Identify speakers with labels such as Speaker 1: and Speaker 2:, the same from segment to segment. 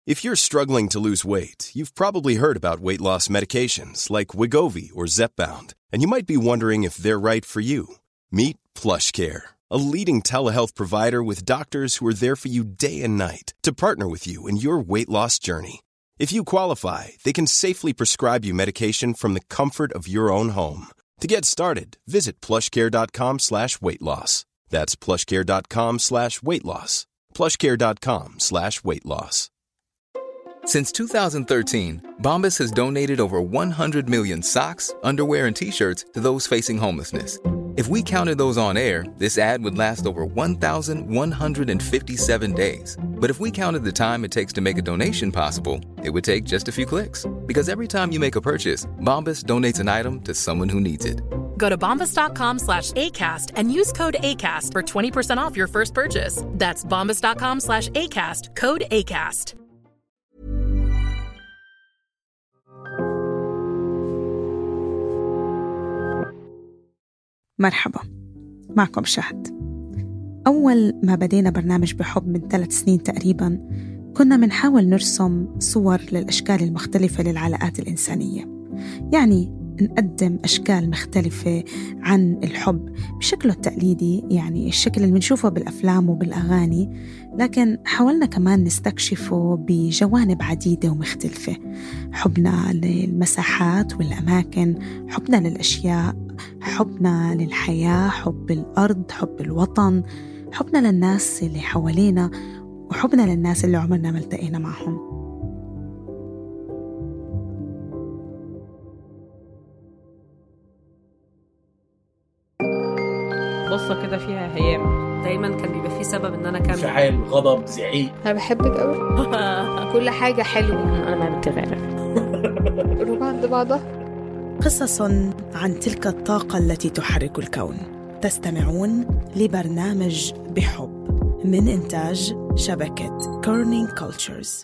Speaker 1: If you're struggling to lose weight, you've probably heard about weight loss medications like Wigovi or Zepbound, and you might be wondering if they're right for you. Meet PlushCare, a leading telehealth provider with doctors who are there for you day and night to partner with you in your weight loss journey. If you qualify, they can safely prescribe you medication from the comfort of your own home. To get started, visit plushcare.com slash weight loss. That's plushcare.com slash weight loss. plushcare.com slash weight loss.
Speaker 2: Since 2013, Bombas has donated over 100 million socks, underwear, and T-shirts to those facing homelessness. If we counted those on air, this ad would last over 1,157 days. But if we counted the time it takes to make a donation possible, it would take just a few clicks. Because every time you make a purchase, Bombas donates an item to someone who needs it.
Speaker 3: Go to bombas.com slash ACAST and use code ACAST for 20% off your first purchase. That's bombas.com slash ACAST, code ACAST.
Speaker 4: مرحبا معكم شهد أول ما بدينا برنامج بحب من ثلاث سنين تقريبا كنا منحاول نرسم صور للأشكال المختلفة للعلاقات الإنسانية يعني نقدم أشكال مختلفة عن الحب بشكله التقليدي يعني الشكل اللي بنشوفه بالأفلام وبالأغاني لكن حاولنا كمان نستكشفه بجوانب عديدة ومختلفة حبنا للمساحات والأماكن حبنا للأشياء حبنا للحياة حب الأرض حب الوطن حبنا للناس اللي حوالينا وحبنا للناس اللي عمرنا ما التقينا معهم
Speaker 5: بصة كده فيها هيام
Speaker 6: دايما كان بيبقى فيه سبب ان انا اكمل
Speaker 7: انفعال غضب زعيق
Speaker 8: انا بحبك قوي كل حاجه حلوه
Speaker 5: انا ما بتغير
Speaker 8: قلوب عند بعضها
Speaker 4: قصص عن تلك الطاقة التي تحرك الكون تستمعون لبرنامج بحب من إنتاج شبكة كورنينج كولتشرز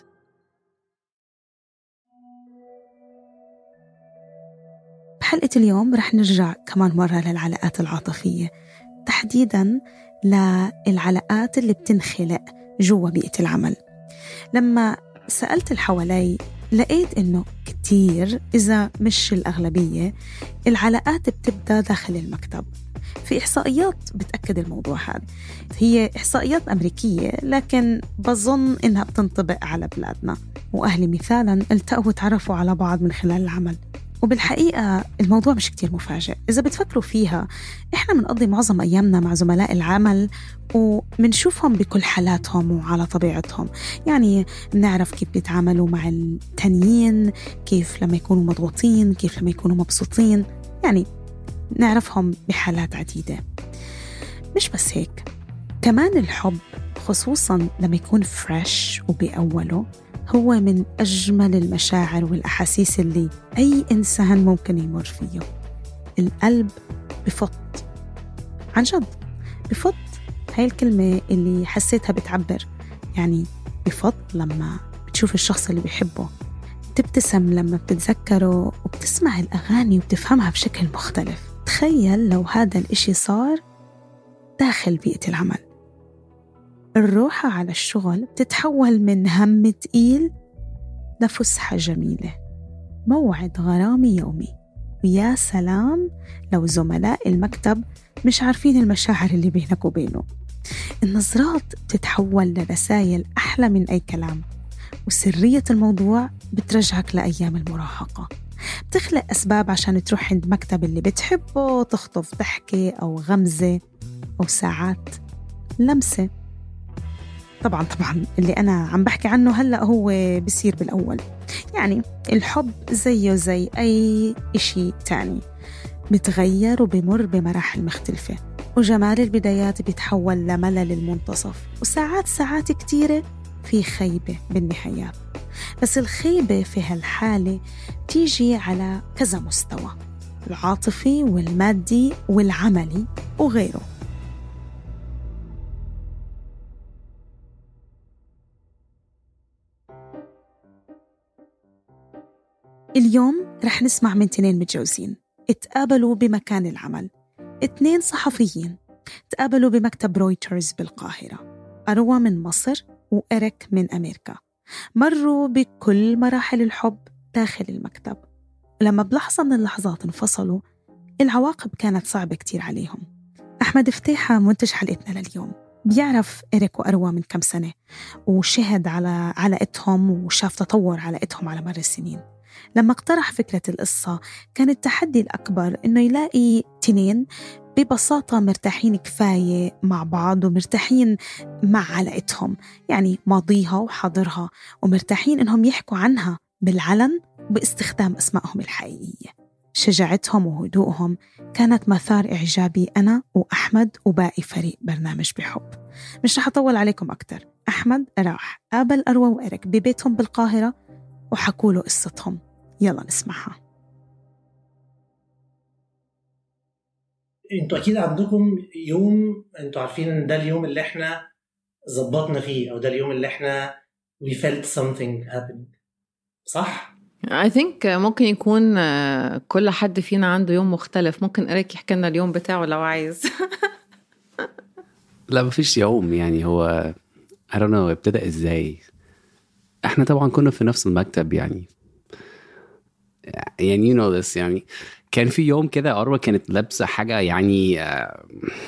Speaker 4: بحلقة اليوم رح نرجع كمان مرة للعلاقات العاطفية تحديدا للعلاقات اللي بتنخلق جوا بيئة العمل لما سألت الحوالي لقيت إنه كتير إذا مش الأغلبية العلاقات بتبدأ داخل المكتب في إحصائيات بتأكد الموضوع هذا هي إحصائيات أمريكية لكن بظن إنها بتنطبق على بلادنا وأهلي مثالا التقوا وتعرفوا على بعض من خلال العمل وبالحقيقة الموضوع مش كتير مفاجئ إذا بتفكروا فيها إحنا بنقضي معظم أيامنا مع زملاء العمل وبنشوفهم بكل حالاتهم وعلى طبيعتهم يعني بنعرف كيف بيتعاملوا مع التانيين كيف لما يكونوا مضغوطين كيف لما يكونوا مبسوطين يعني نعرفهم بحالات عديدة مش بس هيك كمان الحب خصوصا لما يكون فريش وبأوله هو من أجمل المشاعر والأحاسيس اللي أي إنسان ممكن يمر فيه القلب بفط عن جد بفط هاي الكلمة اللي حسيتها بتعبر يعني بفط لما بتشوف الشخص اللي بيحبه بتبتسم لما بتتذكره وبتسمع الأغاني وبتفهمها بشكل مختلف تخيل لو هذا الإشي صار داخل بيئة العمل الروحة على الشغل بتتحول من هم تقيل لفسحة جميلة موعد غرامي يومي ويا سلام لو زملاء المكتب مش عارفين المشاعر اللي بينك وبينه النظرات بتتحول لرسائل أحلى من أي كلام وسرية الموضوع بترجعك لأيام المراهقة بتخلق أسباب عشان تروح عند مكتب اللي بتحبه تخطف ضحكة أو غمزة أو ساعات لمسة طبعا طبعا اللي أنا عم بحكي عنه هلأ هو بصير بالأول يعني الحب زيه زي أي إشي تاني بتغير وبمر بمراحل مختلفة وجمال البدايات بيتحول لملل المنتصف وساعات ساعات كتيرة في خيبة بالنهايات بس الخيبة في هالحالة تيجي على كذا مستوى العاطفي والمادي والعملي وغيره اليوم رح نسمع من تنين متجوزين اتقابلوا بمكان العمل اتنين صحفيين تقابلوا بمكتب رويترز بالقاهرة أروى من مصر وإريك من أمريكا مروا بكل مراحل الحب داخل المكتب لما بلحظة من اللحظات انفصلوا العواقب كانت صعبة كتير عليهم أحمد فتيحة منتج حلقتنا لليوم بيعرف إريك وأروى من كم سنة وشهد على علاقتهم وشاف تطور علاقتهم على مر السنين لما اقترح فكرة القصة كان التحدي الأكبر إنه يلاقي تنين ببساطة مرتاحين كفاية مع بعض ومرتاحين مع علاقتهم يعني ماضيها وحاضرها ومرتاحين إنهم يحكوا عنها بالعلن باستخدام أسمائهم الحقيقية شجاعتهم وهدوءهم كانت مثار إعجابي أنا وأحمد وباقي فريق برنامج بحب مش رح أطول عليكم أكتر أحمد راح قابل أروى وإريك ببيتهم بالقاهرة وحكوا له قصتهم يلا نسمعها
Speaker 7: انتوا اكيد عندكم يوم انتوا عارفين ان ده اليوم اللي احنا ظبطنا فيه او ده اليوم اللي احنا we felt something happening صح؟
Speaker 5: I think ممكن يكون آه، كل حد فينا عنده يوم مختلف ممكن إريك يحكي لنا اليوم بتاعه لو عايز
Speaker 9: لا مفيش يوم يعني هو I don't know ابتدى ازاي احنا طبعا كنا في نفس المكتب يعني يعني you know this يعني كان في يوم كده أروى كانت لابسة حاجة يعني آه،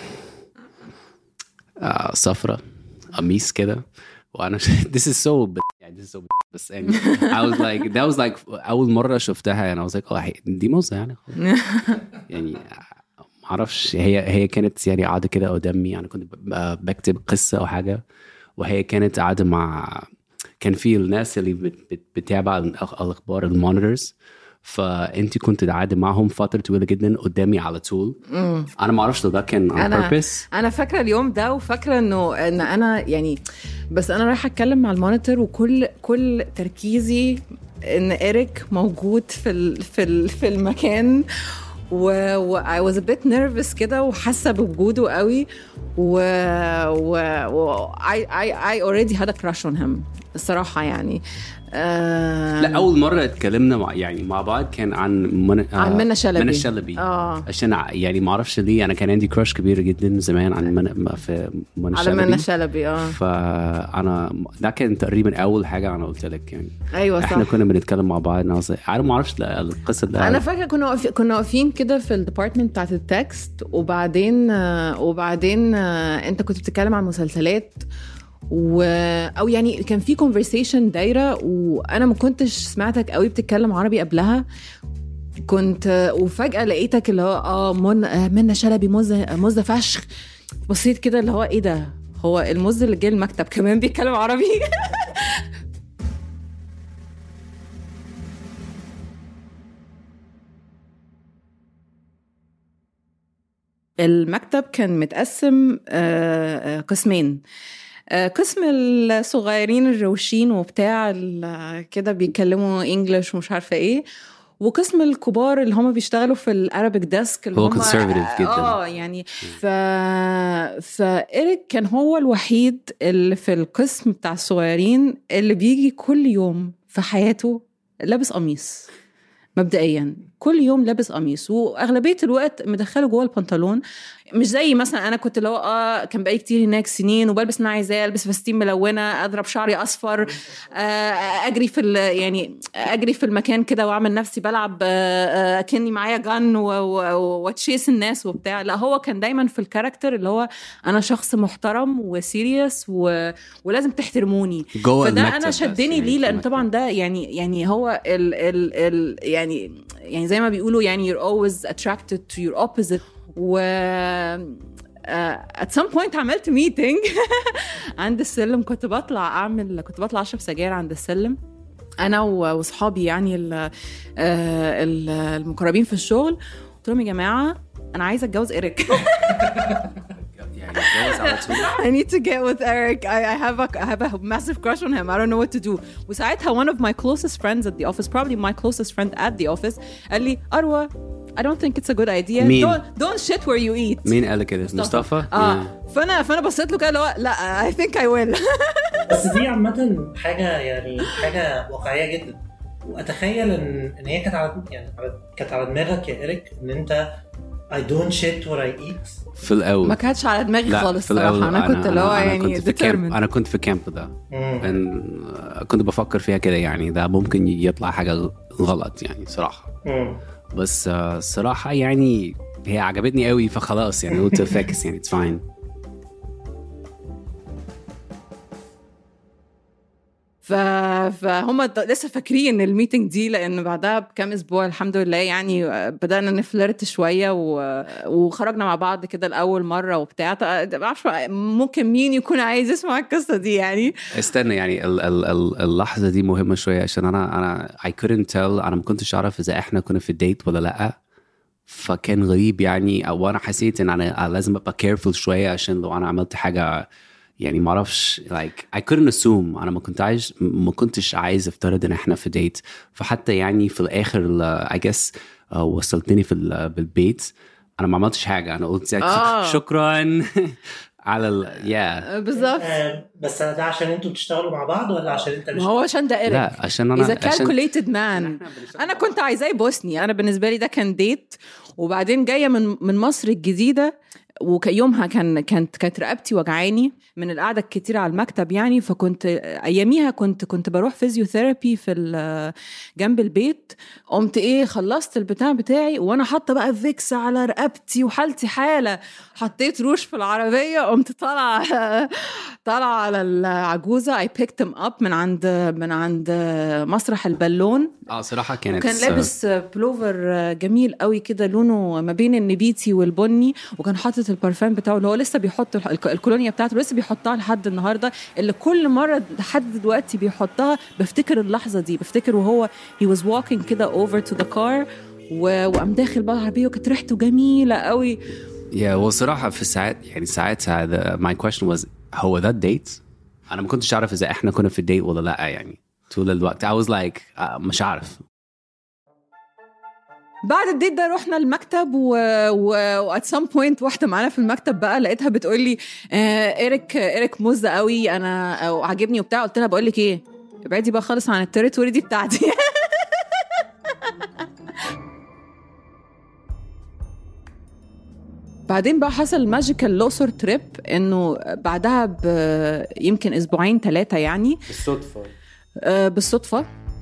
Speaker 9: آه، صفرة قميص كده وانا this is so bad. يعني this is so bad. بس يعني I was like that was like اول مرة شفتها يعني I was like oh دي موزة يعني يعني معرفش هي هي كانت يعني قاعدة كده قدامي انا كنت ب- بكتب قصة او حاجة وهي كانت قاعدة مع كان في الناس اللي بت- بت- بتتابع الأخ- الاخبار المونيتورز فانت كنت قاعده معهم فتره طويله جدا قدامي على طول انا ما اعرفش لو ده كان on
Speaker 5: أنا-
Speaker 9: purpose
Speaker 5: انا فاكره اليوم ده وفاكره انه ان انا يعني بس انا رايحه اتكلم مع المونيتور وكل كل تركيزي ان اريك موجود في ال في ال في المكان و, و I was a bit nervous كده وحاسه بوجوده قوي و, و, و I, I, I already had a crush on him الصراحه يعني آه
Speaker 9: لا اول مره اتكلمنا مع يعني مع بعض كان عن من...
Speaker 5: عن منى شلبي.
Speaker 9: منى شلبي
Speaker 5: اه
Speaker 9: عشان ع- يعني ما اعرفش ليه انا كان عندي كراش كبير جدا زمان عن من... في منى
Speaker 5: على
Speaker 9: شلبي
Speaker 5: منى شلبي اه
Speaker 9: فانا ده كان تقريبا اول حاجه انا قلت لك يعني
Speaker 5: ايوه
Speaker 9: احنا
Speaker 5: صح
Speaker 9: كنا بنتكلم مع بعض انا أصلاً- انا ما اعرفش لا، القصه ده
Speaker 5: انا فاكره كنا واقفين كنا واقفين كده في الديبارتمنت بتاعت التكست وبعدين آه، وبعدين آه، انت كنت بتتكلم عن مسلسلات و او يعني كان في كونفرسيشن دايره وانا ما كنتش سمعتك قوي بتتكلم عربي قبلها كنت آه، وفجاه لقيتك اللي هو اه من آه، منى شلبي مزه مزه فشخ بصيت كده اللي هو ايه ده هو المز اللي جه المكتب كمان بيتكلم عربي المكتب كان متقسم آه، آه، قسمين آه، قسم الصغيرين الروشين وبتاع ال- كده بيتكلموا انجلش ومش عارفه ايه وقسم الكبار اللي هم بيشتغلوا في الارابيك ديسك اللي
Speaker 9: هو
Speaker 5: هم
Speaker 9: conservative جداً.
Speaker 5: اه يعني ف فإيريك كان هو الوحيد اللي في القسم بتاع الصغيرين اللي بيجي كل يوم في حياته لابس قميص مبدئيا كل يوم لابس قميص واغلبيه الوقت مدخله جوه البنطلون مش زي مثلا انا كنت اللي هو اه كان بقالي كتير هناك سنين وبلبس اللي انا عايزاه البس فساتين ملونه اضرب شعري اصفر آه اجري في ال- يعني اجري في المكان كده واعمل نفسي بلعب آه آه كاني معايا جن وتشيس الناس وبتاع لا هو كان دايما في الكاركتر اللي هو انا شخص محترم وسيريس و... ولازم تحترموني
Speaker 9: جوه
Speaker 5: فده
Speaker 9: المكتب
Speaker 5: انا
Speaker 9: بس
Speaker 5: شدني
Speaker 9: يعني
Speaker 5: ليه
Speaker 9: في
Speaker 5: لان
Speaker 9: المكتب.
Speaker 5: طبعا ده يعني يعني هو ال ال ال يعني يعني زي ما بيقولوا يعني you're always attracted to your opposite و uh, at some point عملت meeting عند السلم كنت بطلع اعمل كنت بطلع اشرب سجاير عند السلم انا و- واصحابي يعني ال- آه، ال- المقربين في الشغل قلت لهم يا جماعه انا عايزه اتجوز ايريك
Speaker 9: يعني اتجوز على طول
Speaker 5: I need to get with Eric. I, I have a I have a massive crush on him. I don't know what to do. وساعتها one of my closest friends at the office, probably my closest friend at the office, قال لي أروى I don't think it's a good idea.
Speaker 9: مين؟
Speaker 5: Don't don't shit where you eat.
Speaker 9: مين قال كده مصطفى
Speaker 5: اه فانا فانا بصيت له كده اللي هو لا I think I will.
Speaker 7: بس دي عامة حاجة يعني حاجة واقعية جدا واتخيل ان ان هي كانت على يعني على- كانت على دماغك يا ايريك ان انت I don't shit what I eat
Speaker 9: في الاول
Speaker 5: ما كانتش على دماغي
Speaker 9: لا
Speaker 5: خالص
Speaker 9: في الاول
Speaker 5: صراحه انا كنت اللي هو
Speaker 9: أنا
Speaker 5: يعني
Speaker 9: كنت في كامب
Speaker 5: determined
Speaker 9: انا كنت في كامب ده
Speaker 7: مم.
Speaker 9: And كنت بفكر فيها كده يعني ده ممكن يطلع حاجه غلط يعني صراحه
Speaker 7: مم.
Speaker 9: بس آه، الصراحه يعني هي عجبتني قوي فخلاص يعني قلت فاكس يعني اتس فاين
Speaker 5: ف... فهم د- لسه فاكرين الميتنج دي لان بعدها بكام اسبوع الحمد لله يعني بدانا نفلرت شويه و... وخرجنا مع بعض كده لاول مره وبتاع ط- ما اعرفش ممكن مين يكون عايز يسمع القصه دي يعني
Speaker 9: استنى يعني ال ال ال اللحظه دي مهمه شويه عشان انا انا I couldn't tell انا ما كنتش اعرف اذا احنا كنا في الديت ولا لا فكان غريب يعني او انا حسيت ان انا لازم ابقى كيرفول شويه عشان لو انا عملت حاجه يعني ما اعرفش like I couldn't assume انا ما كنت عايز ما كنتش عايز افترض ان احنا في ديت فحتى يعني في الاخر ال- I guess uh, وصلتني في ال- بالبيت انا ما عملتش حاجه انا قلت
Speaker 5: آه.
Speaker 9: شكرا على ال yeah
Speaker 5: بالظبط
Speaker 7: آه، بس ده عشان انتوا بتشتغلوا مع بعض ولا عشان انت مش
Speaker 5: ما هو عشان ده ايريك
Speaker 9: لا عشان انا
Speaker 5: اذا
Speaker 9: عشان
Speaker 5: كالكوليتد مان انا كنت عايزاه يبوسني انا بالنسبه لي ده كان ديت وبعدين جايه من من مصر الجديده ويومها كان كانت كانت رقبتي وجعاني من القعده الكتير على المكتب يعني فكنت اياميها كنت كنت بروح فيزيوثيرابي في ال- جنب البيت قمت ايه خلصت البتاع بتاعي وانا حاطه بقى فيكس على رقبتي وحالتي حاله حطيت روش في العربيه قمت طالعه طالعه على العجوزه اي بيكت ام اب من عند من عند مسرح البالون
Speaker 9: اه صراحه كانت
Speaker 5: وكان لابس بلوفر جميل قوي كده لونه ما بين النبيتي والبني وكان حاطط البارفان بتاعه اللي هو لسه بيحط الح- الك- الكولونيا بتاعته لسه بيحطها لحد النهارده اللي كل مره لحد دلوقتي بيحطها بفتكر اللحظه دي بفتكر وهو he was walking كده over to the car و- وقام داخل بقى العربيه وكانت ريحته جميله قوي
Speaker 9: يا وصراحة في ساعات يعني ساعتها the, my question was هو ده الديت؟ أنا ما كنتش أعرف إذا إحنا كنا في الديت ولا لأ يعني طول الوقت I was like uh, مش عارف
Speaker 5: بعد الديت ده رحنا المكتب و, و... وات سام بوينت واحده معانا في المكتب بقى لقيتها بتقول لي آه ايريك ايريك موز قوي انا أو عاجبني وبتاع قلت لها بقول لك ايه ابعدي بقى خالص عن التريتوري دي بتاعتي بعدين بقى حصل ماجيكال لوسر تريب انه بعدها ب يمكن اسبوعين ثلاثه يعني
Speaker 9: بالصدفة
Speaker 5: آه، بالصدفه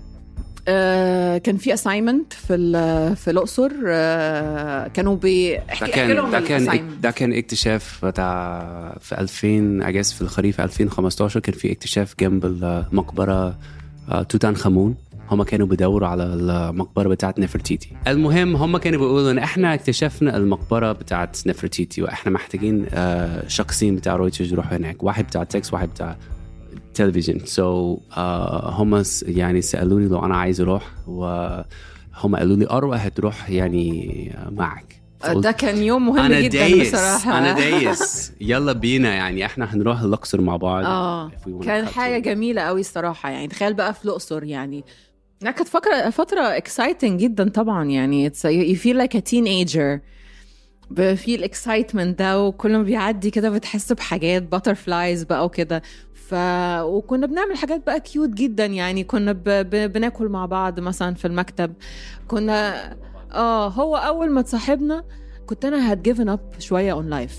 Speaker 5: آه، كان في اساينمنت في ال- في الاقصر آه، كانوا بي
Speaker 9: ده
Speaker 5: احكي احكي
Speaker 9: كان
Speaker 5: لهم
Speaker 9: ده كان
Speaker 5: الassignment.
Speaker 9: ده كان اكتشاف بتاع في 2000 I guess في الخريف 2015 كان في اكتشاف جنب المقبرة آه، توت عنخ آمون هما كانوا بيدوروا على المقبرة بتاعت نفرتيتي المهم هما كانوا بيقولوا ان احنا اكتشفنا المقبرة بتاعت نفرتيتي واحنا محتاجين آه، شخصين بتاع رويترز يروحوا هناك واحد بتاع تكس واحد بتاع تلفزيون سو so, uh, هم س- يعني سالوني لو انا عايز اروح وهم قالوا لي اروى هتروح يعني معك فقلت
Speaker 5: ده كان يوم مهم
Speaker 9: انا
Speaker 5: جدا
Speaker 9: دايس
Speaker 5: بصراحه
Speaker 9: انا دايس يلا بينا يعني احنا هنروح الاقصر مع بعض
Speaker 5: اه
Speaker 9: if we wanna
Speaker 5: كان
Speaker 9: cut
Speaker 5: حاجه
Speaker 9: to-
Speaker 5: جميله قوي الصراحه يعني تخيل بقى في الاقصر يعني لا كانت فتره فتره اكسايتنج جدا طبعا يعني it's you feel like a teenager في الاكسايتمنت ده وكل ما بيعدي كده بتحس بحاجات باترفلايز بقى وكده ف وكنا بنعمل حاجات بقى كيوت جدا يعني كنا ب... ب... بناكل مع بعض مثلا في المكتب كنا اه هو اول ما اتصاحبنا كنت انا had given up شويه on life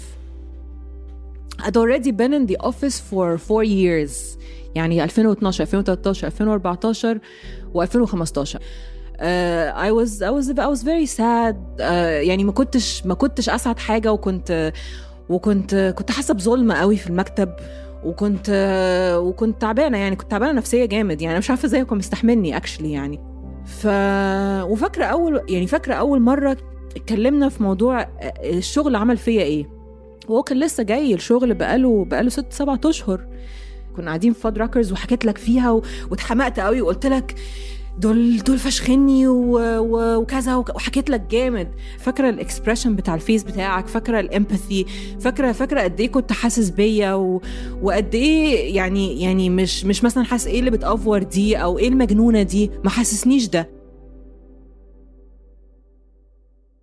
Speaker 5: I'd already been in the office for four years يعني 2012 2013 2014 و2015 Uh, I was I was I was very sad uh, يعني ما كنتش ما كنتش اسعد حاجه وكنت وكنت كنت حاسه بظلم قوي في المكتب وكنت وكنت تعبانه يعني كنت تعبانه نفسيا جامد يعني أنا مش عارفه ازاي هو كان مستحملني اكشلي يعني ف وفاكره اول يعني فاكره اول مره اتكلمنا في موضوع الشغل عمل فيا ايه وهو كان لسه جاي الشغل بقاله بقاله ست سبعة اشهر كنا قاعدين في فاد راكرز وحكيت لك فيها و... واتحمقت قوي وقلت لك دول دول فشخني و... و... وكذا وك... وحكيت لك جامد فاكره الاكسبريشن بتاع الفيس بتاعك فاكره الامباثي فاكره فاكره قد ايه كنت حاسس بيا و... وقد ايه يعني يعني مش مش مثلا حاسس ايه اللي بتافور دي او ايه المجنونه دي ما حسسنيش ده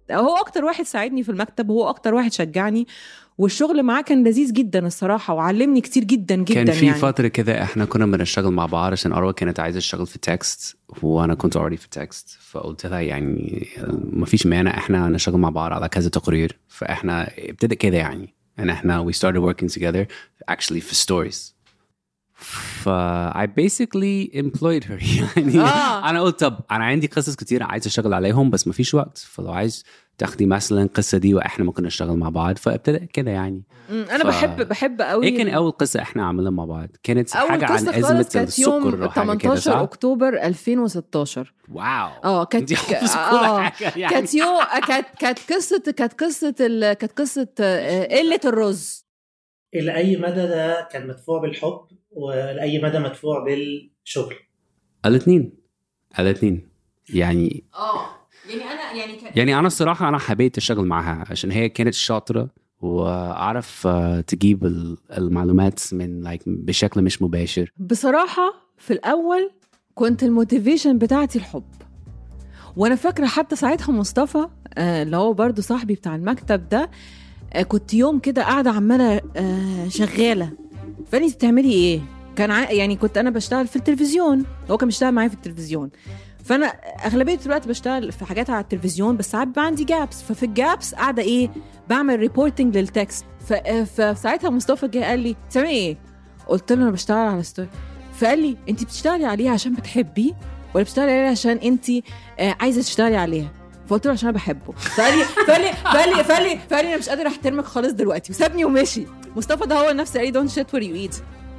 Speaker 5: هو اكتر واحد ساعدني في المكتب وهو اكتر واحد شجعني والشغل معاه كان لذيذ جدا الصراحه وعلمني كتير جدا جدا
Speaker 9: كان في
Speaker 5: يعني.
Speaker 9: فتره كده احنا كنا بنشتغل مع بعض عشان اروى كانت عايزه تشتغل في تكست وانا كنت اوريدي في تكست فقلت لها يعني ما فيش مانع احنا نشتغل مع بعض على كذا تقرير فاحنا ابتدى كده يعني ان احنا we started working together actually في stories ف I basically employed her يعني
Speaker 5: آه.
Speaker 9: انا قلت طب انا عندي قصص كتير عايز اشتغل عليهم بس ما فيش وقت فلو عايز تاخدي مثلا القصه دي واحنا ممكن نشتغل مع بعض فابتدى كده يعني
Speaker 5: مم، انا
Speaker 9: ف-
Speaker 5: بحب بحب قوي
Speaker 9: ايه كان اول قصه احنا عملنا مع بعض كانت
Speaker 5: اول
Speaker 9: حاجه عن
Speaker 5: قصه
Speaker 9: ازمه
Speaker 5: خالص كانت يوم
Speaker 9: السكر وحاجه كده
Speaker 5: 18
Speaker 9: صح
Speaker 5: اكتوبر 2016
Speaker 9: واو
Speaker 5: اه كانت
Speaker 9: انتي حافظة كل
Speaker 5: اه
Speaker 9: حاجة يعني.
Speaker 5: كانت يوم كانت كانت قصه كانت قصه ال... كانت قصه آه، قله الرز
Speaker 7: الى اي مدى ده كان مدفوع بالحب ولاي مدى مدفوع بالشغل
Speaker 9: الاثنين الاثنين يعني
Speaker 5: اه يعني انا يعني كان
Speaker 9: يعني انا الصراحه انا حبيت اشتغل معاها عشان هي كانت شاطره واعرف آه، تجيب ال- المعلومات من like بشكل مش مباشر
Speaker 5: بصراحة في الأول كنت الموتيفيشن بتاعتي الحب وأنا فاكرة حتى ساعتها مصطفى آه، اللي هو برضو صاحبي بتاع المكتب ده آه، كنت يوم كده قاعدة عمالة آه، شغالة فقال لي "أنت بتعملي إيه؟ كان ع... يعني كنت أنا بشتغل في التلفزيون هو كان بيشتغل معايا في التلفزيون فأنا أغلبية الوقت بشتغل في حاجات على التلفزيون بس ساعات بيبقى عندي جابس ففي الجابس قاعدة إيه بعمل ريبورتنج للتكست ف... آه، فساعتها مصطفى جه قال لي بتعملي إيه؟ قلت له انا بشتغل على ستوري فقال لي انت بتشتغلي عليها عشان بتحبيه ولا بتشتغلي عليها عشان انت آه، عايزه تشتغلي عليها فقلت له عشان انا بحبه فقال لي فقال لي فقال لي فقال لي فقال لي انا مش قادر احترمك خالص دلوقتي وسابني ومشي مصطفى ده هو نفسه قال لي دونت شيت وير يو ايت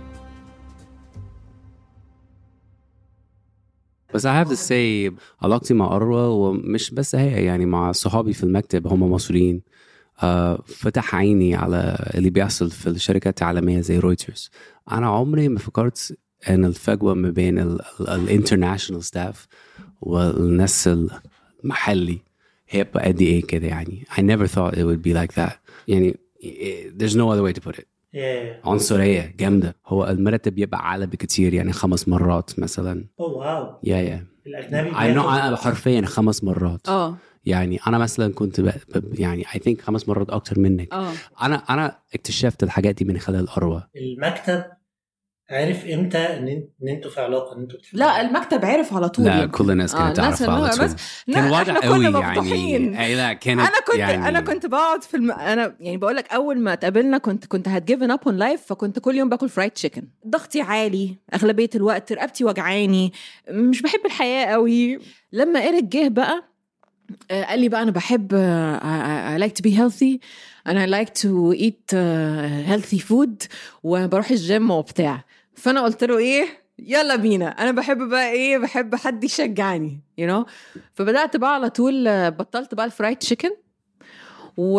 Speaker 9: بس I have to say علاقتي مع أروى ومش بس هي يعني مع صحابي في المكتب هم مصريين آه فتح عيني على اللي بيحصل في الشركات العالمية زي رويترز أنا عمري ما فكرت أن الفجوة ما بين الانترناشونال ستاف والناس المحلي هيبقى قد إيه كده يعني I never thought it would be like that يعني there's no other way to put it
Speaker 7: ياه
Speaker 9: عنصرية جامدة هو المرتب يبقى أعلى بكتير يعني خمس مرات مثلا
Speaker 7: اوه واو
Speaker 9: يا يا
Speaker 7: الاجنبي
Speaker 9: I know
Speaker 7: بياخد-
Speaker 9: أنا حرفيا خمس مرات
Speaker 5: اه
Speaker 9: يعني انا مثلا كنت ب... ب... يعني I think خمس مرات اكتر منك
Speaker 5: اه
Speaker 9: انا انا اكتشفت الحاجات دي من خلال اروى
Speaker 7: المكتب عارف امتى ان إن- ان انتوا في علاقه ان انتوا بتحبوا
Speaker 5: لا المكتب عرف على طول
Speaker 9: لا
Speaker 5: يعني.
Speaker 9: كل الناس
Speaker 5: آه،
Speaker 9: كانت
Speaker 5: الناس
Speaker 9: تعرف على
Speaker 5: اللي-
Speaker 9: طول
Speaker 5: بس- لا،
Speaker 9: كان واضح
Speaker 5: إحنا
Speaker 9: قوي
Speaker 5: كنا
Speaker 9: يعني
Speaker 5: مفضوحين.
Speaker 9: اي لا كانت
Speaker 5: انا كنت
Speaker 9: يعني
Speaker 5: انا كنت بقعد في الم... انا يعني بقول لك اول ما اتقابلنا كنت كنت هاد جيفن اب اون لايف فكنت كل يوم باكل فرايد تشيكن ضغطي عالي اغلبيه الوقت رقبتي وجعاني مش بحب الحياه قوي لما ايريك جه بقى آه، قال لي بقى انا بحب آه، I, I like to be healthy and I like to eat uh, healthy food وبروح الجيم وبتاع فانا قلت له ايه يلا بينا انا بحب بقى ايه بحب حد يشجعني you know فبدات بقى على طول آه، بطلت بقى الفرايد تشيكن و...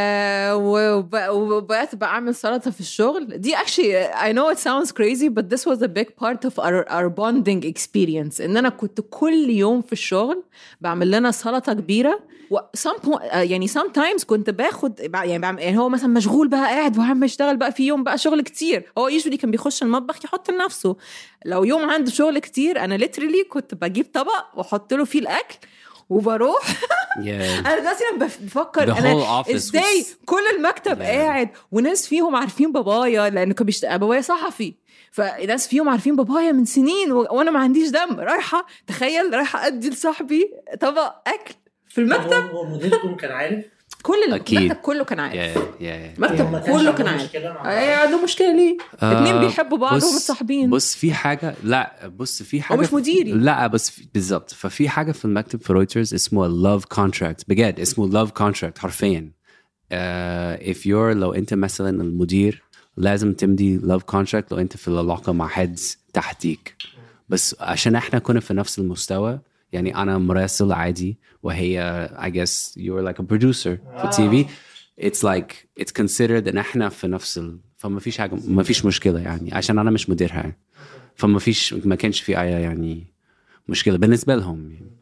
Speaker 5: وب... وبقيت بقى اعمل سلطه في الشغل دي actually I know it sounds crazy but this was a big part of our, our bonding experience ان انا كنت كل يوم في الشغل بعمل لنا سلطه كبيره و some po- آه، يعني sometimes كنت باخد يعني, بعمل يعني هو مثلا مشغول بقى قاعد وعم يشتغل بقى في يوم بقى شغل كتير هو يجولي كان بيخش المطبخ يحط لنفسه لو يوم عنده شغل كتير انا literally كنت بجيب طبق واحط له فيه الاكل وبروح
Speaker 9: yeah.
Speaker 5: انا دلوقتي انا بف- بفكر
Speaker 9: The
Speaker 5: انا
Speaker 9: whole office
Speaker 5: ازاي
Speaker 9: was-
Speaker 5: كل المكتب
Speaker 9: Yeah.
Speaker 5: قاعد وناس فيهم عارفين بابايا لانه كان بيشت... بابايا صحفي فناس فيهم عارفين بابايا من سنين و... وانا ما عنديش دم رايحه تخيل رايحه ادي لصاحبي طبق اكل في المكتب
Speaker 7: هو هو مديركم كان عارف
Speaker 5: كل
Speaker 9: أكيد.
Speaker 5: المكتب كله كان عارف
Speaker 9: yeah, yeah, yeah.
Speaker 5: المكتب
Speaker 7: ما كانش
Speaker 5: كله
Speaker 7: عندهم
Speaker 5: كان عارف
Speaker 7: مشكلة مع بعض.
Speaker 5: ايه عنده مشكله ليه؟ اتنين بيحبوا بعض
Speaker 9: بص-
Speaker 5: وهم متصاحبين
Speaker 9: بص في حاجه لا بص في حاجه
Speaker 5: مش
Speaker 9: في-
Speaker 5: مديري.
Speaker 9: لا بس في- بالظبط ففي حاجه في المكتب في رويترز اسمه love contract بجد اسمه love contract حرفيا uh, if you're لو انت مثلا المدير لازم تمضي love contract لو انت في العلاقه مع حد تحتيك بس عشان احنا كنا في نفس المستوى يعني انا مراسل عادي وهي I guess you're like a producer في تي في it's like it's considered ان احنا في نفس ال... فما فيش حاجه ما فيش مشكله يعني عشان انا مش مديرها يعني. فما فيش ما كانش في اي يعني مشكله بالنسبه لهم يعني.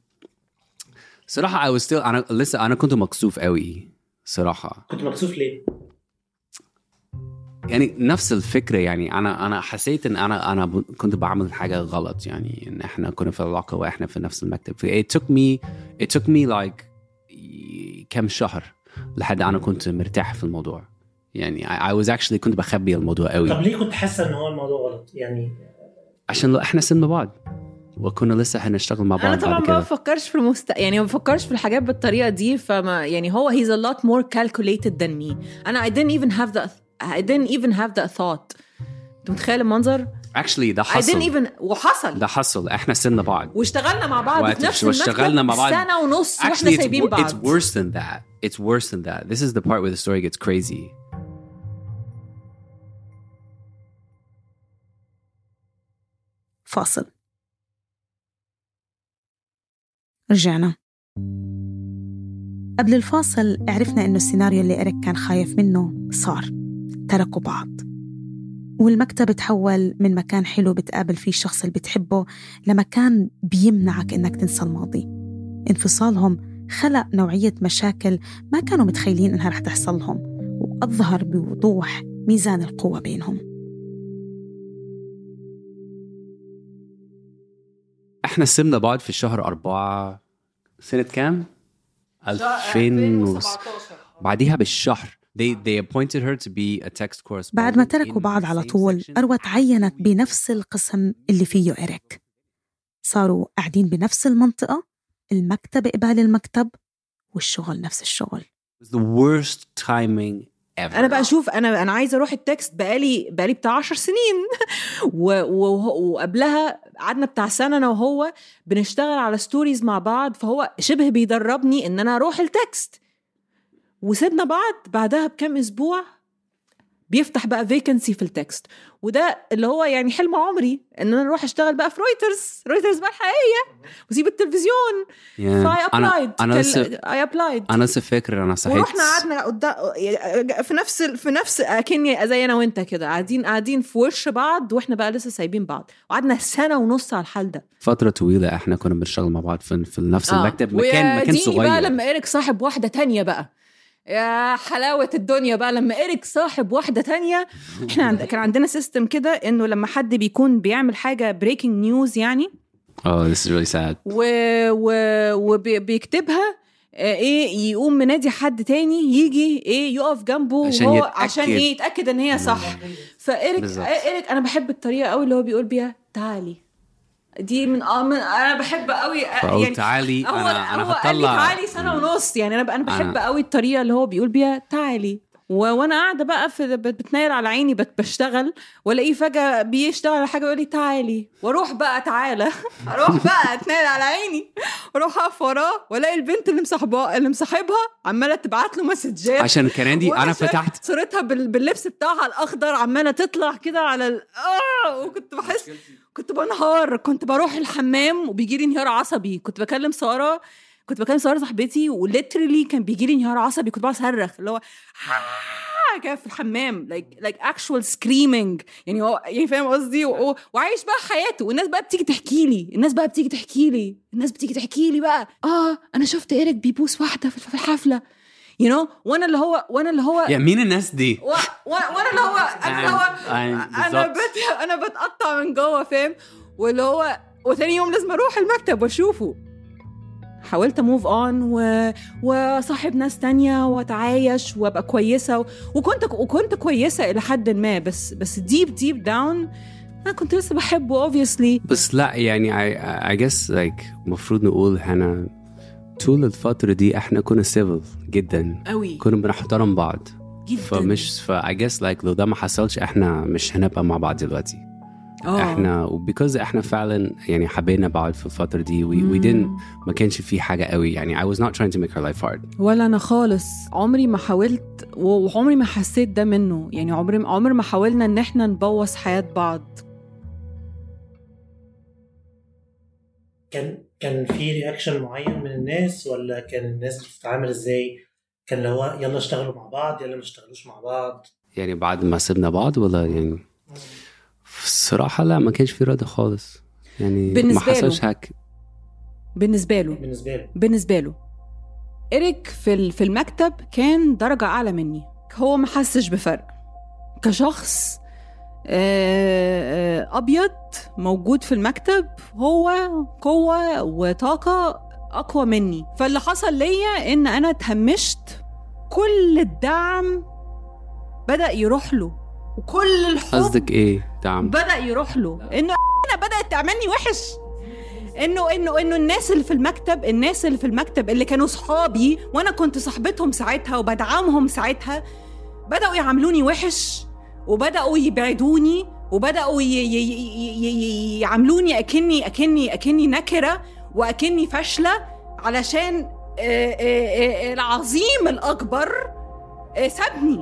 Speaker 9: صراحه I was still انا لسه انا كنت مكسوف قوي صراحه
Speaker 7: كنت مكسوف ليه؟
Speaker 9: يعني نفس الفكره يعني انا انا حسيت ان انا انا ب- كنت بعمل حاجه غلط يعني ان احنا كنا في العلاقه واحنا في نفس المكتب it took me it took me like كام شهر لحد انا كنت مرتاح في الموضوع يعني I, I was actually كنت بخبي الموضوع قوي
Speaker 7: طب ليه كنت حاسه ان هو الموضوع غلط يعني
Speaker 9: عشان لو احنا سننا بعض وكنا لسه هنشتغل مع
Speaker 5: انا
Speaker 9: بعض
Speaker 5: طبعا
Speaker 9: بعد
Speaker 5: ما
Speaker 9: كده
Speaker 5: بفكرش في المست يعني ما بفكرش في الحاجات بالطريقه دي فما يعني هو he's a lot more calculated than me انا I didn't even have that I didn't even have that thought انت متخيل المنظر
Speaker 9: actually ده
Speaker 5: I didn't
Speaker 9: حصل
Speaker 5: even وحصل
Speaker 9: ده حصل احنا سننا بعض
Speaker 5: واشتغلنا مع بعض
Speaker 9: وقت
Speaker 5: في نفس
Speaker 9: واشتغلنا مع بعض.
Speaker 5: المكتب سنه ونص واحنا
Speaker 9: Actually, it's,
Speaker 5: سايبين
Speaker 9: wor- it's
Speaker 5: بعض
Speaker 9: worse than that. It's worse than that. This is the part where the story gets crazy.
Speaker 4: فاصل رجعنا قبل الفاصل عرفنا إنه السيناريو اللي إريك كان خايف منه صار تركوا بعض والمكتب تحول من مكان حلو بتقابل فيه الشخص اللي بتحبه لمكان بيمنعك إنك تنسى الماضي انفصالهم خلق نوعية مشاكل ما كانوا متخيلين إنها رح تحصل لهم وأظهر بوضوح ميزان القوة بينهم
Speaker 9: احنا سيبنا بعض في شهر أربعة سنة كام؟ 2000 و... بعديها بالشهر they they appointed her to be a text correspondent
Speaker 4: بعد ما تركوا
Speaker 9: in
Speaker 4: بعض
Speaker 9: the
Speaker 4: على
Speaker 9: same
Speaker 4: طول
Speaker 9: section.
Speaker 4: أروى تعينت بنفس القسم اللي فيه إريك صاروا قاعدين بنفس المنطقة المكتب قبال المكتب والشغل نفس الشغل
Speaker 9: It was the worst timing ever
Speaker 5: انا بقى اشوف انا انا عايزه اروح التكست بقالي بقالي بتاع 10 سنين و- و- وقبلها قعدنا بتاع سنه انا وهو بنشتغل على ستوريز مع بعض فهو شبه بيدربني ان انا اروح التكست وسيبنا بعض بعدها بكام اسبوع بيفتح بقى فيكنسي في التكست وده اللي هو يعني حلم عمري ان انا اروح اشتغل بقى في رويترز رويترز بقى الحقيقيه واسيب التلفزيون
Speaker 9: Yeah.
Speaker 5: فاي
Speaker 9: انا
Speaker 5: ابلايد
Speaker 9: انا لسه
Speaker 5: اي ابلايد
Speaker 9: انا لسه فاكر انا صحيت
Speaker 5: ورحنا قعدنا قدام في نفس في نفس اكني زي انا وانت كده قاعدين قاعدين في وش بعض واحنا بقى لسه سايبين بعض وقعدنا سنه ونص على الحال ده
Speaker 9: فترة طويلة احنا كنا بنشتغل مع بعض في, في نفس المكتب مكان مكان
Speaker 5: ويديني بقى
Speaker 9: صغير
Speaker 5: لما ايريك صاحب واحده تانية بقى يا حلاوة الدنيا بقى لما إيريك صاحب واحدة تانية إحنا عند... كان عندنا سيستم كده إنه لما حد بيكون بيعمل حاجة بريكنج نيوز يعني
Speaker 9: Oh, this is really sad.
Speaker 5: و... و... وبيكتبها ايه يقوم منادي حد تاني يجي ايه يقف جنبه
Speaker 9: عشان
Speaker 5: وهو
Speaker 9: يتأكد.
Speaker 5: عشان ايه يتاكد ان هي صح فايريك
Speaker 9: بالظبط.
Speaker 5: ايريك انا بحب الطريقه قوي اللي هو بيقول بيها تعالي دي من اه من انا بحب قوي
Speaker 9: فقلت تعالي
Speaker 5: هو
Speaker 9: انا انا
Speaker 5: هو قال لي
Speaker 9: هطلع
Speaker 5: تعالي سنه ونص يعني انا ب- انا بحب
Speaker 9: أنا-
Speaker 5: قوي الطريقه اللي هو بيقول بيها تعالي و... وانا قاعده بقى في بت- بتناير على عيني بت... بشتغل والاقيه فجاه بيشتغل على حاجه يقول لي تعالي واروح بقى تعالى اروح بقى اتناير على عيني واروح اقف وراه والاقي البنت اللي مصاحبها اللي مصاحبها عماله تبعت له مسجات
Speaker 9: عشان كندي
Speaker 5: وأنا
Speaker 9: انا
Speaker 5: شايف
Speaker 9: فتحت
Speaker 5: صورتها بال... باللبس بتاعها الاخضر عماله تطلع كده على ال... اه وكنت بحس كنت بنهار كنت بروح الحمام وبيجي لي انهيار عصبي كنت بكلم ساره كنت بكلم ساره صاحبتي وليترلي كان بيجي لي انهيار عصبي كنت بقعد اصرخ اللي هو "آه" كده في الحمام لايك لايك اكشوال سكريمينج يعني هو يعني فاهم قصدي و- و- وعايش بقى حياته والناس بقى بتيجي تحكي لي الناس بقى بتيجي تحكي لي الناس بتيجي تحكي لي بقى اه انا شفت ايريك بيبوس واحده في في الحفله يو you know? وانا اللي هو وانا اللي هو
Speaker 9: يا مين الناس دي؟
Speaker 5: و... و... وانا اللي هو انا اللي هو
Speaker 9: أنا-
Speaker 5: انا
Speaker 9: بالظبط.
Speaker 5: بت... انا بتقطع من جوه فاهم واللي هو وثاني يوم لازم اروح المكتب واشوفه حاولت اموف اون و... وصاحب ناس تانية واتعايش وابقى كويسه و... وكنت وكنت كويسه الى حد ما بس بس ديب ديب داون انا كنت لسه بحبه obviously
Speaker 9: بس لا يعني I, I guess like المفروض نقول احنا طول الفترة دي احنا كنا civil جدا
Speaker 5: قوي
Speaker 9: كنا بنحترم بعض
Speaker 5: جدا
Speaker 9: فمش ف I guess like لو ده ما حصلش احنا مش هنبقى مع بعض دلوقتي
Speaker 5: آه.
Speaker 9: احنا وبيكوز احنا فعلا يعني حبينا بعض في الفترة دي we, we didn't ما كانش في حاجة قوي يعني I was not trying to make her life hard
Speaker 5: ولا انا خالص عمري ما حاولت وعمري ما حسيت ده منه يعني عمري عمر ما حاولنا ان احنا نبوظ حياة بعض
Speaker 7: كان كان في رياكشن معين من الناس ولا كان الناس بتتعامل ازاي؟ كان اللي هو يلا اشتغلوا مع بعض يلا ما اشتغلوش مع بعض
Speaker 9: يعني بعد ما سيبنا بعض ولا يعني الصراحة لا ما كانش في رد خالص يعني
Speaker 5: بالنسبة
Speaker 9: ما حصلش
Speaker 5: له.
Speaker 9: هيك
Speaker 5: بالنسبة له
Speaker 7: بالنسبه له
Speaker 5: بالنسبة له إيريك في ال- في المكتب كان درجة أعلى مني هو ما حسش بفرق كشخص آه، آه، أبيض موجود في المكتب هو قوة وطاقة اقوى مني فاللي حصل ليا ان انا اتهمشت كل الدعم بدا يروح له وكل الحب
Speaker 9: قصدك ايه دعم
Speaker 5: بدا يروح له انه انا بدات تعملني وحش انه انه انه الناس اللي في المكتب الناس اللي في المكتب اللي كانوا صحابي وانا كنت صاحبتهم ساعتها وبدعمهم ساعتها بداوا يعاملوني وحش وبداوا يبعدوني وبداوا ي- ي- ي- ي- يعاملوني اكني اكني اكني نكره واكني فاشله علشان آه، آه، آه، العظيم الاكبر آه، سابني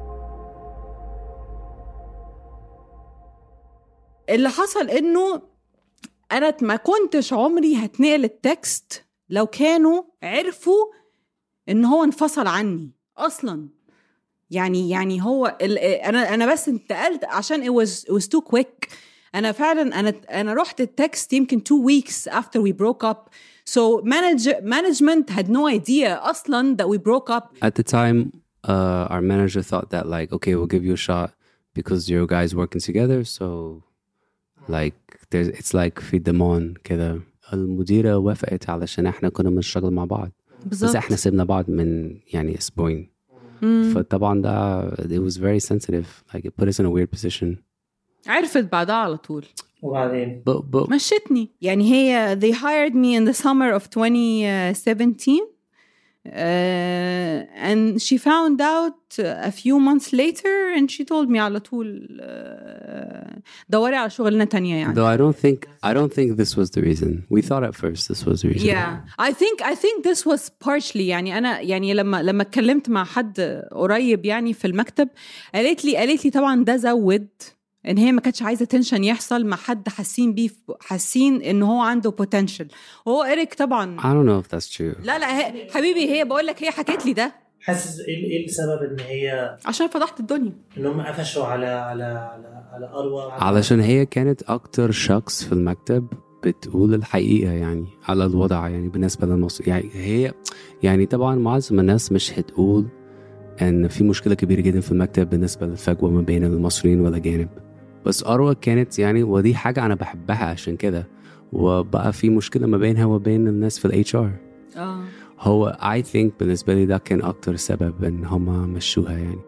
Speaker 5: اللي حصل انه انا ما كنتش عمري هتنقل التكست لو كانوا عرفوا ان هو انفصل عني اصلا يعني يعني هو ال- انا انا بس انتقلت عشان it was it was too quick انا فعلا انا انا رحت التكست يمكن two weeks after we broke up so manage, management had no idea اصلا that we broke up
Speaker 9: At the time, uh, our manager thought that like, okay, we'll give you a shot because your guys working together. So, like, there's it's like في ضمان كده. المديرة وافقت علشان احنا كنا بنشتغل مع بعض. بس
Speaker 5: بالظبط
Speaker 9: احنا سيبنا بعض من يعني اسبوعين.
Speaker 5: مم.
Speaker 9: فطبعا ده it was very sensitive. Like it put us in a weird position.
Speaker 5: عرفت بعدها على طول
Speaker 7: وبعدين
Speaker 9: But but
Speaker 5: مشتني يعني هي they hired me in the summer of 2017 uh, and she found out a few months later and she told me على طول uh, دوري على شغلانة تانية يعني
Speaker 9: though I don't think I don't think this was the reason. We thought at first this was the reason.
Speaker 5: Yeah I think I think this was partially يعني أنا يعني لما لما اتكلمت مع حد قريب يعني في المكتب قالت لي قالت لي طبعا ده زود ان هي ما كانتش عايزه تنشن يحصل مع حد حاسين بيه حاسين ان هو عنده potential وهو إيريك طبعا
Speaker 9: I don't know if that's true.
Speaker 5: لا لا هي حبيبي هي بقول لك هي حكت لي ده
Speaker 7: حاسس ايه ايه السبب ان هي
Speaker 5: عشان فضحت الدنيا
Speaker 7: ان هم قفشوا على على على على اروى
Speaker 9: علشان هي كانت أكتر شخص في المكتب بتقول الحقيقة يعني على الوضع يعني بالنسبة للمصر يعني هي يعني طبعا معظم الناس مش هتقول إن في مشكلة كبيرة جدا في المكتب بالنسبة للفجوة ما بين المصريين والأجانب بس أروى كانت يعني ودي حاجة أنا بحبها عشان كده وبقى في مشكلة ما بينها وبين الناس في الاتش ار
Speaker 5: اه
Speaker 9: هو I think بالنسبة لي ده كان أكتر سبب إن هما مشوها يعني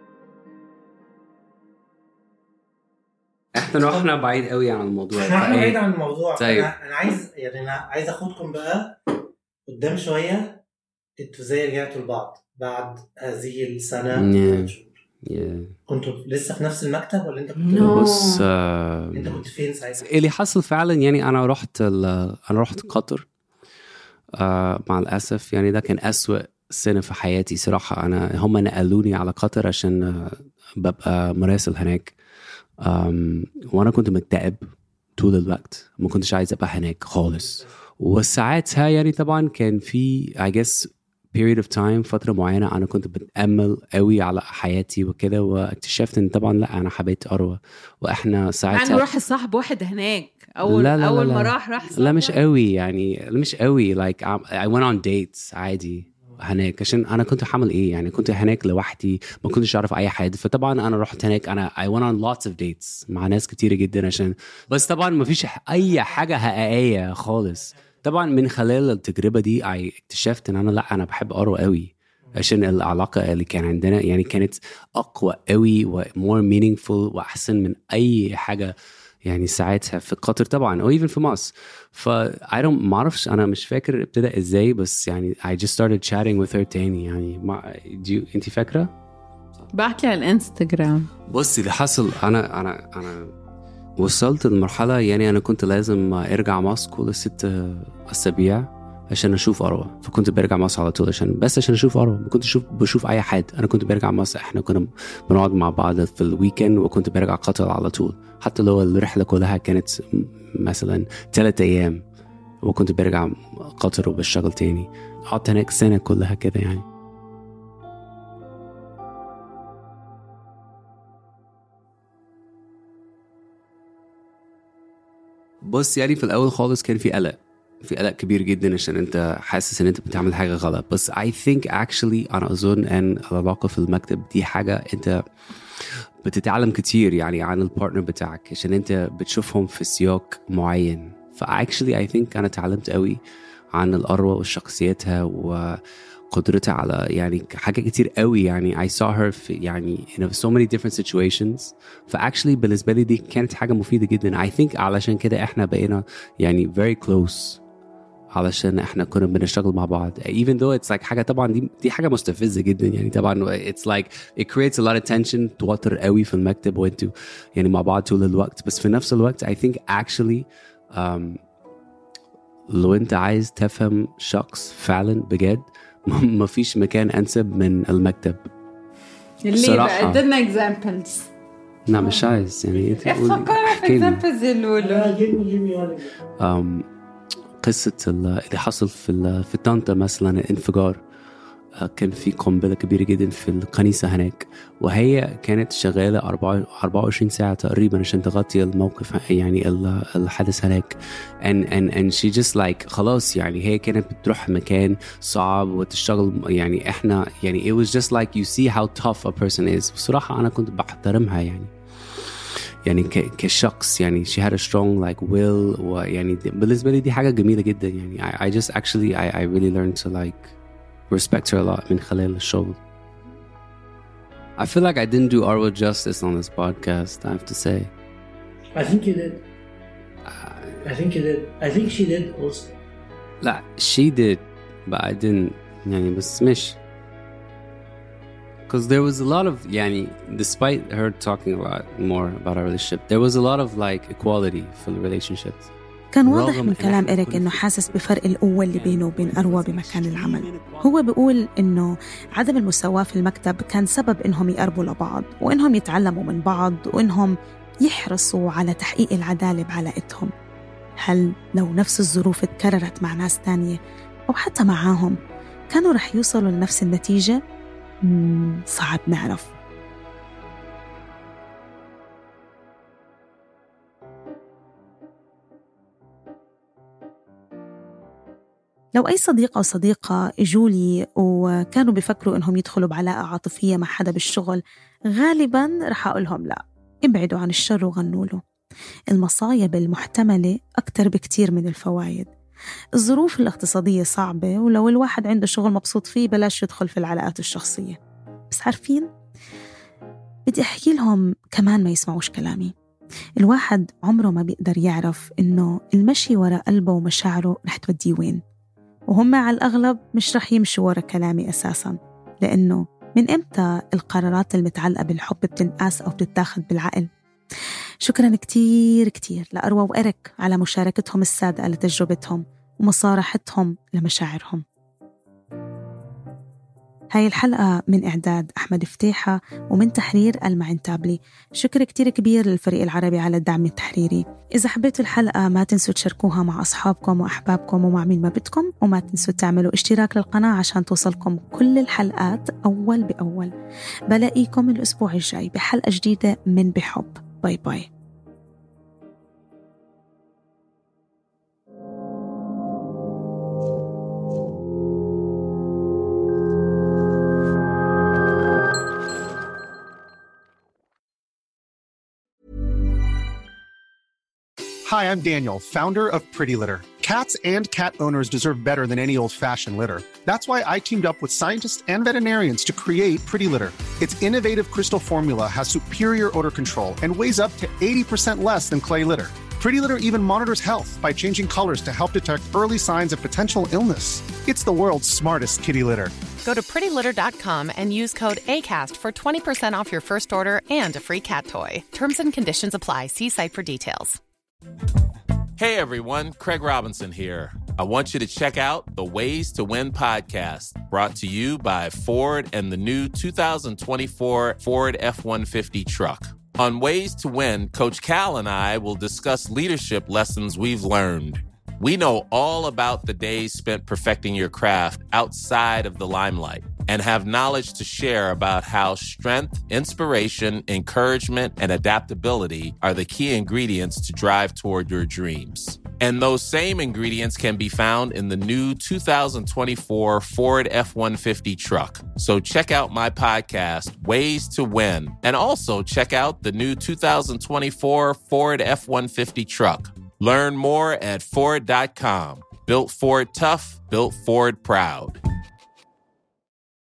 Speaker 9: احنا رحنا بعيد قوي عن الموضوع
Speaker 7: احنا احنا
Speaker 9: فإيه؟
Speaker 7: بعيد عن الموضوع
Speaker 9: طيب.
Speaker 7: انا انا عايز يعني انا عايز اخدكم بقى قدام شويه انتوا ازاي رجعتوا لبعض بعد هذه السنه
Speaker 9: Yeah.
Speaker 7: ثلاث شهور
Speaker 9: Yeah.
Speaker 7: كنتوا لسه في نفس المكتب ولا انت كنت
Speaker 5: No.
Speaker 9: بص آه،
Speaker 7: انت كنت فين ساعتها؟
Speaker 9: اللي حصل فعلا يعني انا رحت ال- انا رحت قطر آه مع الاسف يعني ده كان أسوأ سنه في حياتي صراحه انا هم نقلوني على قطر عشان آه، ببقى مراسل هناك آم، وانا كنت مكتئب طول الوقت ما كنتش عايز ابقى هناك خالص وساعتها يعني طبعا كان في I guess period of time فترة معينة أنا كنت بتأمل قوي على حياتي وكده واكتشفت إن طبعا لا أنا حبيت أروى وإحنا ساعتها
Speaker 5: يعني راح صاحب واحد هناك اول
Speaker 9: لا لا لا
Speaker 5: اول
Speaker 9: لا.
Speaker 5: ما راح راح
Speaker 9: لا
Speaker 5: صاحب
Speaker 9: مش
Speaker 5: واحد.
Speaker 9: قوي يعني مش قوي like I'm- I went on dates عادي هناك عشان انا كنت حامل ايه يعني كنت هناك لوحدي ما كنتش اعرف اي حد فطبعا انا رحت هناك انا I went on lots of dates مع ناس كتيره جدا عشان بس طبعا ما فيش اي حاجه حقيقيه خالص طبعا من خلال التجربه دي I اكتشفت ان انا لا انا بحب اروى قوي عشان العلاقة اللي كان عندنا يعني كانت أقوى قوي و more meaningful وأحسن من أي حاجة يعني ساعتها في قطر طبعا او even في مصر ف I don't ما اعرفش انا مش فاكر ابتدى ازاي بس يعني I just started chatting with her تاني يعني ما do you, انت فاكره؟
Speaker 5: بعت لي على الانستغرام
Speaker 9: بصي اللي حصل انا انا انا وصلت لمرحلة يعني انا كنت لازم ارجع مصر كل ست اسابيع عشان اشوف اروى فكنت برجع مصر على طول عشان بس عشان اشوف اروى ما كنتش اشوف بشوف اي حد انا كنت برجع مصر احنا كنا بنقعد مع بعض في الويكند وكنت برجع قطر على طول حتى لو الرحله كلها كانت مثلا ثلاثة ايام وكنت برجع قطر وبشتغل تاني قعدت هناك سنه كلها كده يعني بص يعني في الاول خالص كان في قلق في قلق كبير جدا عشان انت حاسس ان انت بتعمل حاجه غلط بس I think actually انا اظن ان العلاقه في المكتب دي حاجه انت بتتعلم كتير يعني عن البارتنر بتاعك عشان انت بتشوفهم في سياق معين فاكشلي I think انا اتعلمت قوي عن الأروى وشخصيتها وقدرتها على يعني حاجات كتير قوي يعني I saw her في يعني in so many different situations فاكشلي بالنسبة لي دي كانت حاجة مفيدة جدا I think علشان كده احنا بقينا يعني very close علشان احنا كنا بنشتغل مع بعض even though it's like حاجه طبعا دي دي حاجه مستفزه جدا يعني طبعا it's like it creates a lot of tension توتر قوي في المكتب وانتوا يعني مع بعض طول الوقت بس في نفس الوقت I think actually um, لو انت عايز تفهم شخص فعلا بجد ما فيش مكان انسب من المكتب
Speaker 5: ليه
Speaker 9: الصراحة.
Speaker 5: بقى ادينا اكزامبلز
Speaker 9: لا مش عايز يعني انت قولي-
Speaker 5: فكرنا في
Speaker 9: احكي لي.
Speaker 5: اكزامبلز يا لولو
Speaker 7: give me give me one example.
Speaker 9: um, قصة ال- اللي حصل في ال- في طنطا مثلا الانفجار آه، كان في قنبلة كبيرة جدا في الكنيسة هناك وهي كانت شغالة 4 24 ساعة تقريبا عشان تغطي الموقف يعني ال- الحدث هناك and and and she just like خلاص يعني هي كانت بتروح مكان صعب وتشتغل يعني احنا يعني it was just like you see how tough a person is بصراحة أنا كنت بحترمها يعني يعني ك- كشخص يعني she had a strong like will ويعني دي- بالنسبة لي دي حاجة جميلة جدا يعني I, I just actually I, I really learned to like respect her a lot من خلال الشغل I feel like I didn't do Arwa justice on this podcast I have to say
Speaker 7: I think you did. I think you did. I think she did also.
Speaker 9: لا she did but I didn't يعني بس مش because there was a lot of يعني despite her talking a lot more about our relationship there was a lot of like equality for the relationships
Speaker 4: كان واضح
Speaker 9: رغم
Speaker 4: من
Speaker 9: إن
Speaker 4: كلام
Speaker 9: إحنا
Speaker 4: إيريك
Speaker 9: كل-
Speaker 4: إنه حاسس بفرق القوة اللي بينه وبين أروى بمكان العمل هو بيقول إنه عدم المساواة في المكتب كان سبب إنهم يقربوا لبعض وإنهم يتعلموا من بعض وإنهم يحرصوا على تحقيق العدالة بعلاقتهم هل لو نفس الظروف اتكررت مع ناس تانية أو حتى معاهم كانوا رح يوصلوا لنفس النتيجة؟ مم، صعب نعرف لو أي صديق أو صديقة إجوا لي وكانوا بيفكروا إنهم يدخلوا بعلاقة عاطفية مع حدا بالشغل غالبا رح أقول لهم لا ابعدوا عن الشر وغنوا له المصايب المحتملة أكتر بكتير من الفوايد الظروف الاقتصادية صعبة ولو الواحد عنده شغل مبسوط فيه بلاش يدخل في العلاقات الشخصية بس عارفين بدي أحكي لهم كمان ما يسمعوش كلامي الواحد عمره ما بيقدر يعرف إنه المشي ورا قلبه ومشاعره رح توديه وين وهم على الأغلب مش رح يمشوا ورا كلامي أساساً لأنه من إمتى القرارات المتعلقة بالحب بتنقاس أو بتتاخد بالعقل شكرا كتير كتير لأروى وإريك على مشاركتهم الصادقة لتجربتهم ومصارحتهم لمشاعرهم هاي الحلقة من إعداد أحمد فتيحة ومن تحرير المعن تابلي شكر كتير كبير للفريق العربي على الدعم التحريري إذا حبيتوا الحلقة ما تنسوا تشاركوها مع أصحابكم وأحبابكم ومع مين ما بدكم وما تنسوا تعملوا اشتراك للقناة عشان توصلكم كل الحلقات أول بأول بلاقيكم الأسبوع الجاي بحلقة جديدة من بحب باي باي
Speaker 10: Hi, I'm Daniel, founder of Pretty Litter. Cats and cat owners deserve better than any old fashioned litter. That's why I teamed up with scientists and veterinarians to create Pretty Litter. Its innovative crystal formula has superior odor control and weighs up to 80% less than clay litter. Pretty Litter even monitors health by changing colors to help detect early signs of potential illness. It's the world's smartest kitty litter.
Speaker 11: Go to prettylitter.com and use code ACAST for 20% off your first order and a free cat toy. Terms and conditions apply. See site for details.
Speaker 12: Hey everyone, Craig Robinson here. I want you to check out the Ways to Win podcast, brought to you by Ford and the new 2024 Ford F 150 truck. On Ways to Win, Coach Cal and I will discuss leadership lessons we've learned. We know all about the days spent perfecting your craft outside of the limelight and have knowledge to share about how strength, inspiration, encouragement, and adaptability are the key ingredients to drive toward your dreams. And those same ingredients can be found in the new 2024 Ford F 150 truck. So check out my podcast, Ways to Win, and also check out the new 2024 Ford F 150 truck. Learn more at Ford.com. Built Ford tough, built Ford proud.